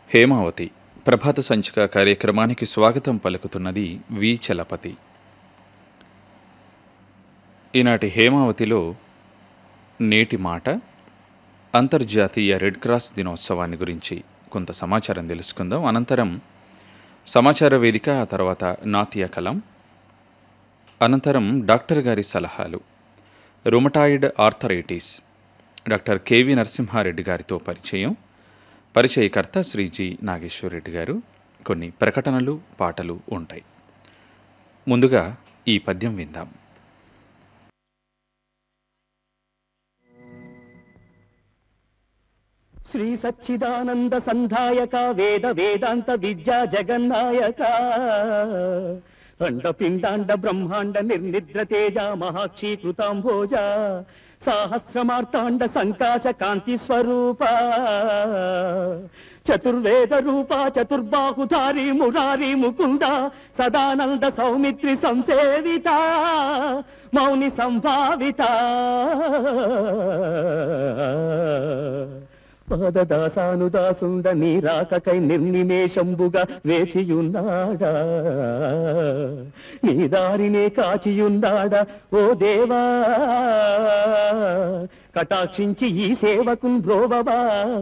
హేమావతి ప్రభాత సంచిక కార్యక్రమానికి స్వాగతం పలుకుతున్నది వి చలపతి ఈనాటి హేమావతిలో నేటి మాట అంతర్జాతీయ రెడ్ క్రాస్ దినోత్సవాన్ని గురించి కొంత సమాచారం తెలుసుకుందాం అనంతరం సమాచార వేదిక ఆ తర్వాత నాట్య కలం అనంతరం డాక్టర్ గారి సలహాలు rheumatoid arthritis doctor KV Narasimhareddy గారితో పరిచయం పరిచయకర్త శ్రీ జి నాగేశ్వరరెడ్డి గారు కొన్ని ప్రకటనలు పాటలు ఉంటాయి ముందుగా ఈ పద్యం విందాం శ్రీ సచ్చిదానంద సంధాయక వేద వేదాంత విద్యా జగన్నాయక అండ పిండాండ బ్రహ్మాండ నిర్నిద్ర తేజ మహాక్షీకృతాంభోజ సాహస్రమార్తాండ సంకాశ కాంతి స్వరూప చతుర్వేద రూప చతుర్బాహుధారి మురారి ముకుంద సదానంద సౌమిత్రి సంసేవిత మౌని సంభావిత పాదదాసానుదాసుండ నీ రాకకై నిర్నిమేషంబుగా వేచియున్నాడా నీ దారినే కాచియున్నాడా ఓ దేవా కటాక్షించి ఈ సేవకున్ బ్రోవవా